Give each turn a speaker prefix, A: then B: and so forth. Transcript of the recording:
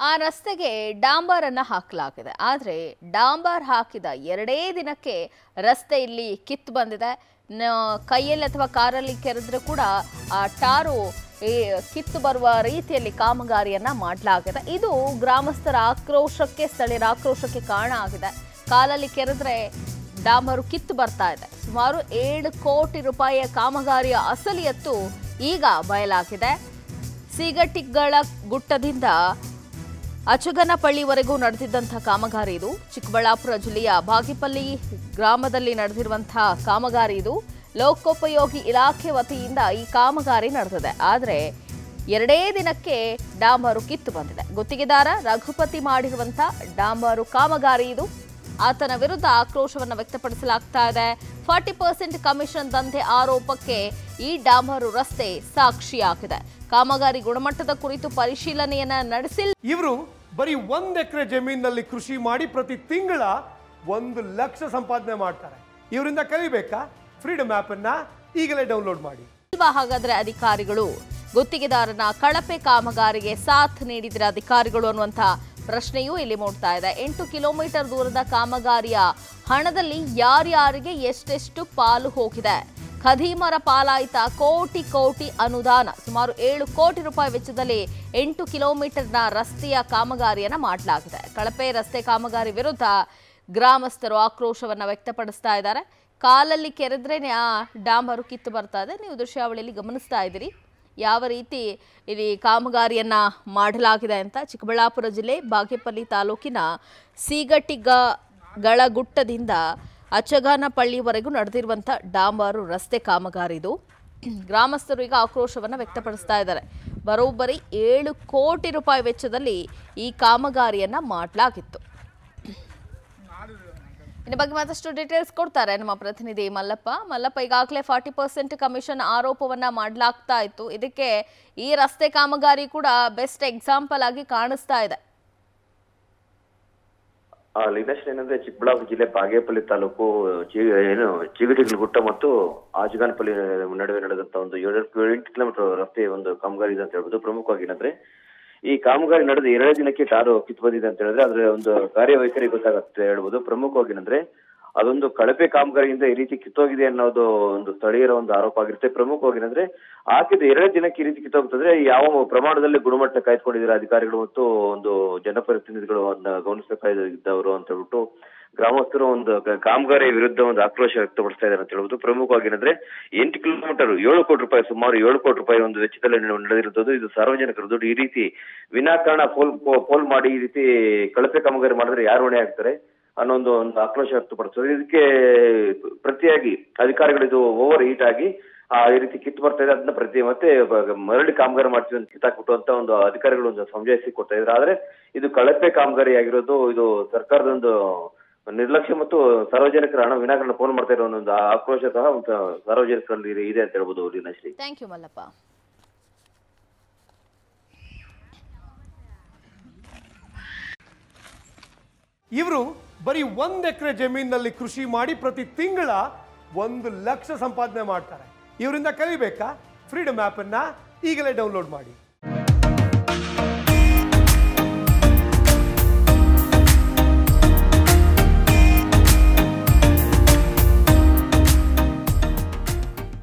A: ಆ ರಸ್ತೆಗೆ ಡಾಂಬರ್ ಅನ್ನ ಹಾಕಲಾಗಿದೆ ಆದರೆ ಡಾಂಬರ್ ಹಾಕಿದ ಎರಡೇ ದಿನಕ್ಕೆ ರಸ್ತೆ ಇಲ್ಲಿ ಕಿತ್ತು ಬಂದಿದೆ ನ- ಕೈಯಲ್ಲಿ ಅಥವಾ ಕಾರಲ್ಲಿ ಕೆರೆದ್ರೆ ಕೂಡ ಆ ಟಾರು ಈ ಕಿತ್ತು ಬರುವ ರೀತಿಯಲ್ಲಿ ಕಾಮಗಾರಿಯನ್ನ ಮಾಡಲಾಗಿದೆ ಇದು ಗ್ರಾಮಸ್ಥರ ಆಕ್ರೋಶಕ್ಕೆ ಸ್ಥಳೀಯರ ಆಕ್ರೋಶಕ್ಕೆ ಕಾರಣ ಆಗಿದೆ ಕಾಲಲ್ಲಿ ಕೆರೆದ್ರೆ ಡಾಂಬರು ಕಿತ್ತು ಬರ್ತಾ ಇದೆ ಸುಮಾರು ಏಳು ಕೋಟಿ ರೂಪಾಯಿಯ ಕಾಮಗಾರಿಯ ಅಸಲಿಯತ್ತು ಈಗ ಬಯಲಾಗಿದೆ ಸೀಗಟ್ಟಿಗಳ ಗುಟ್ಟದಿಂದ ಅಚಗನಪಳ್ಳಿವರೆಗೂ ನಡೆದಿದ್ದಂಥ ಕಾಮಗಾರಿ ಇದು ಚಿಕ್ಕಬಳ್ಳಾಪುರ ಜಿಲ್ಲೆಯ ಬಾಗಿಪಲ್ಲಿ ಗ್ರಾಮದಲ್ಲಿ ನಡೆದಿರುವಂತಹ ಕಾಮಗಾರಿ ಇದು ಲೋಕೋಪಯೋಗಿ ಇಲಾಖೆ ವತಿಯಿಂದ ಈ ಕಾಮಗಾರಿ ನಡೆದಿದೆ ಆದರೆ ಎರಡೇ ದಿನಕ್ಕೆ ಡಾಂಬರು ಕಿತ್ತು ಬಂದಿದೆ ಗುತ್ತಿಗೆದಾರ ರಘುಪತಿ ಮಾಡಿರುವಂಥ ಡಾಂಬರು ಕಾಮಗಾರಿ ಇದು ಆತನ ವಿರುದ್ಧ ಆಕ್ರೋಶವನ್ನು ವ್ಯಕ್ತಪಡಿಸಲಾಗ್ತಾ ಇದೆ ಫಾರ್ಟಿ ಪರ್ಸೆಂಟ್ ಕಮಿಷನ್ ದಂಧೆ ಆರೋಪಕ್ಕೆ ಈ ಡಾಂಬರು ರಸ್ತೆ ಸಾಕ್ಷಿಯಾಗಿದೆ ಕಾಮಗಾರಿ ಗುಣಮಟ್ಟದ ಕುರಿತು ಪರಿಶೀಲನೆಯನ್ನ ನಡೆಸಿಲ್ಲ
B: ಇವರು ಬರೀ ಒಂದ್ ಎಕರೆ ಜಮೀನಿನಲ್ಲಿ ಕೃಷಿ ಮಾಡಿ ಪ್ರತಿ ತಿಂಗಳ ಒಂದು ಲಕ್ಷ ಸಂಪಾದನೆ ಮಾಡ್ತಾರೆ ಇವರಿಂದ ಕಲಿಬೇಕಾ ಫ್ರೀಡಮ್ ಆಪ್ ಅನ್ನ ಈಗಲೇ ಡೌನ್ಲೋಡ್ ಮಾಡಿ
A: ಇಲ್ವಾ ಹಾಗಾದ್ರೆ ಅಧಿಕಾರಿಗಳು ಗುತ್ತಿಗೆದಾರನ ಕಳಪೆ ಕಾಮಗಾರಿಗೆ ಸಾಥ್ ನೀಡಿದ್ರೆ ಅಧಿಕಾರಿಗಳು ಅನ್ನುವಂಥ ಪ್ರಶ್ನೆಯೂ ಇಲ್ಲಿ ಮೂಡ್ತಾ ಇದೆ ಎಂಟು ಕಿಲೋಮೀಟರ್ ದೂರದ ಕಾಮಗಾರಿಯ ಹಣದಲ್ಲಿ ಯಾರ್ಯಾರಿಗೆ ಎಷ್ಟೆಷ್ಟು ಪಾಲು ಹೋಗಿದೆ ಖದೀಮರ ಪಾಲಾಯ್ತ ಕೋಟಿ ಕೋಟಿ ಅನುದಾನ ಸುಮಾರು ಏಳು ಕೋಟಿ ರೂಪಾಯಿ ವೆಚ್ಚದಲ್ಲಿ ಎಂಟು ಕಿಲೋಮೀಟರ್ನ ರಸ್ತೆಯ ಕಾಮಗಾರಿಯನ್ನ ಮಾಡಲಾಗಿದೆ ಕಳಪೆ ರಸ್ತೆ ಕಾಮಗಾರಿ ವಿರುದ್ಧ ಗ್ರಾಮಸ್ಥರು ಆಕ್ರೋಶವನ್ನ ವ್ಯಕ್ತಪಡಿಸ್ತಾ ಇದ್ದಾರೆ ಕಾಲಲ್ಲಿ ಕೆರೆದ್ರೇನೆ ಆ ಡಾಂಬರು ಕಿತ್ತು ಬರ್ತಾ ಇದೆ ನೀವು ದೃಶ್ಯಾವಳಿಯಲ್ಲಿ ಗಮನಿಸ್ತಾ ಇದ್ದೀರಿ ಯಾವ ರೀತಿ ಇಲ್ಲಿ ಕಾಮಗಾರಿಯನ್ನ ಮಾಡಲಾಗಿದೆ ಅಂತ ಚಿಕ್ಕಬಳ್ಳಾಪುರ ಜಿಲ್ಲೆ ಬಾಗೇಪಲ್ಲಿ ತಾಲೂಕಿನ ಸೀಗಟ್ಟಿಗಗಳ ಗುಟ್ಟದಿಂದ ಅಚಗಾನಪಳ್ಳಿವರೆಗೂ ನಡೆದಿರುವಂಥ ಡಾಂಬರು ರಸ್ತೆ ಕಾಮಗಾರಿ ಇದು ಗ್ರಾಮಸ್ಥರು ಈಗ ಆಕ್ರೋಶವನ್ನು ವ್ಯಕ್ತಪಡಿಸ್ತಾ ಇದ್ದಾರೆ ಬರೋಬ್ಬರಿ ಏಳು ಕೋಟಿ ರೂಪಾಯಿ ವೆಚ್ಚದಲ್ಲಿ ಈ ಕಾಮಗಾರಿಯನ್ನ ಮಾಡಲಾಗಿತ್ತು ಇನ್ನು ಬಗ್ಗೆ ಮತ್ತಷ್ಟು ಡೀಟೇಲ್ಸ್ ಕೊಡ್ತಾರೆ ನಮ್ಮ ಪ್ರತಿನಿಧಿ ಮಲ್ಲಪ್ಪ ಮಲ್ಲಪ್ಪ ಈಗಾಗಲೇ ಫಾರ್ಟಿ ಪರ್ಸೆಂಟ್ ಕಮಿಷನ್ ಆರೋಪವನ್ನ ಮಾಡಲಾಗ್ತಾ ಇತ್ತು ಇದಕ್ಕೆ ಈ ರಸ್ತೆ ಕಾಮಗಾರಿ ಕೂಡ ಬೆಸ್ಟ್ ಎಕ್ಸಾಂಪಲ್ ಆಗಿ ಕಾಣಿಸ್ತಾ ಇದೆ
C: ಆ ಲೀನಸ್ ಏನಂದ್ರೆ ಚಿಕ್ಕಬಳ್ಳಾಪುರ ಜಿಲ್ಲೆ ಬಾಗೇಪಲ್ಲಿ ತಾಲೂಕು ಚಿ- ಏನು ಚಿಗಟಿಗುಟ್ಟ ಮತ್ತು ಆಜಗಾನಪಲ್ಲಿ ನಡುವೆ ನಡೆದಂತ ಒಂದು ಏಳು ಎಂಟು ಕಿಲೋಮೀಟರ್ ರಸ್ತೆ ಒಂದು ಕಾಮಗಾರಿ ಇದೆ ಅಂತ ಹೇಳ್ಬೋದು ಪ್ರಮುಖವಾಗಿ ಏನಂದ್ರೆ ಈ ಕಾಮಗಾರಿ ನಡೆದ ಎರಡೇ ದಿನಕ್ಕೆ ಟಾರು ಕಿತ್ತು ಬಂದಿದೆ ಅಂತ ಹೇಳಿದ್ರೆ ಅದ್ರ ಒಂದು ಕಾರ್ಯವೈಖರಿ ಗೊತ್ತಾಗುತ್ತೆ ಹೇಳ್ಬೋದು ಪ್ರಮುಖವಾಗಿ ಏನಂದ್ರೆ ಅದೊಂದು ಕಳಪೆ ಕಾಮಗಾರಿಯಿಂದ ಈ ರೀತಿ ಕಿತ್ತೋಗಿದೆ ಅನ್ನೋದು ಒಂದು ಸ್ಥಳೀಯರ ಒಂದು ಆರೋಪ ಆಗಿರುತ್ತೆ ಪ್ರಮುಖವಾಗಿ ಏನಂದ್ರೆ ಹಾಕಿದ ಎರಡೇ ದಿನಕ್ಕೆ ಈ ರೀತಿ ಕಿತ್ತೋಗ್ತದ್ರೆ ಯಾವ ಪ್ರಮಾಣದಲ್ಲಿ ಗುಣಮಟ್ಟ ಕಾಯ್ದುಕೊಂಡಿದ್ದಾರೆ ಅಧಿಕಾರಿಗಳು ಮತ್ತು ಒಂದು ಜನಪ್ರತಿನಿಧಿಗಳು ಅದನ್ನ ಗಮನಿಸಬೇಕಾಗಿದ್ದವರು ಅಂತ ಹೇಳ್ಬಿಟ್ಟು ಗ್ರಾಮಸ್ಥರು ಒಂದು ಕ- ಕಾಮಗಾರಿ ವಿರುದ್ಧ ಒಂದು ಆಕ್ರೋಶ ವ್ಯಕ್ತಪಡಿಸ್ತಾ ಇದ್ದಾರೆ ಅಂತ ಹೇಳ್ಬೋದು ಪ್ರಮುಖವಾಗಿ ಏನಂದ್ರೆ ಎಂಟು ಕಿಲೋಮೀಟರ್ ಏಳು ಕೋಟಿ ರೂಪಾಯಿ ಸುಮಾರು ಏಳು ಕೋಟಿ ರೂಪಾಯಿ ಒಂದು ವೆಚ್ಚದಲ್ಲಿ ನಡೆ- ನಡೆದಿರುತ್ತದೆ ಇದು ಸಾರ್ವಜನಿಕರ ದುಡ್ಡು ಈ ರೀತಿ ವಿನಾಕಾರಣ ಪೋಲ್ ಪೋ- ಪೋಲ್ ಮಾಡಿ ಈ ರೀತಿ ಕಳಪೆ ಕಾಮಗಾರಿ ಮಾಡಿದ್ರೆ ಯಾರು ಹೊಣೆ ಆಗ್ತಾರೆ ಅನ್ನೋ ಒಂದು ಒಂದು ಆಕ್ರೋಶ ವ್ಯಕ್ತಪಡಿಸ್ತದೆ ಇದಕ್ಕೆ ಪ್ರತಿಯಾಗಿ ಅಧಿಕಾರಿಗಳು ಇದು ಓವರ್ ಹೀಟ್ ಆಗಿ ಆ ಈ ರೀತಿ ಕಿತ್ತು ಬರ್ತಾ ಇದೆ ಅದನ್ನ ಪ್ರತಿ ಮತ್ತೆ ಬ- ಮರಳಿ ಕಾಮಗಾರಿ ಮಾಡ್ತೀವಿ ಅಂತ ಕಿತ್ತಾಕ್ಬಿಟ್ಟು ಅಂತ ಒಂದು ಅಧಿಕಾರಿಗಳು ಒಂದು ಸಮಜಾಯಿಸಿ ಕೊಡ್ತಾ ಇದ್ದಾರೆ ಆದ್ರೆ ಇದು ಕಳಪೆ ಕಾಮಗಾರಿ ಆಗಿರೋದು ಇದು ಸರ್ಕಾರದ ಒಂದು ನಿರ್ಲಕ್ಷ್ಯ ಮತ್ತು ಸಾರ್ವಜನಿಕರ ಹಣ ವಿನಾಕಾರಣ ಫೋನ್ ಮಾಡ್ತಾ ಇರೋ ಒಂದು ಆಕ್ರೋಶ ಸಹ ಒಂದು ಸಾರ್ವಜನಿಕರಲ್ಲಿ ಇದೆ ಅಂತ ಹೇಳ್ಬೋದು ಲೀನಾಶ್ರೀ
A: ಥ್ಯಾಂಕ್ ಯು ಮಲ್ಲಪ್ಪ
B: ಇವರು ಬರೀ ಒಂದ್ ಎಕರೆ ಜಮೀನಿನಲ್ಲಿ ಕೃಷಿ ಮಾಡಿ ಪ್ರತಿ ತಿಂಗಳ ಒಂದು ಲಕ್ಷ ಸಂಪಾದನೆ ಮಾಡ್ತಾರೆ ಇವರಿಂದ ಕಲಿಬೇಕಾ ಫ್ರೀಡಮ್ ಆಪ್ ಅನ್ನ ಈಗಲೇ ಡೌನ್ಲೋಡ್ ಮಾಡಿ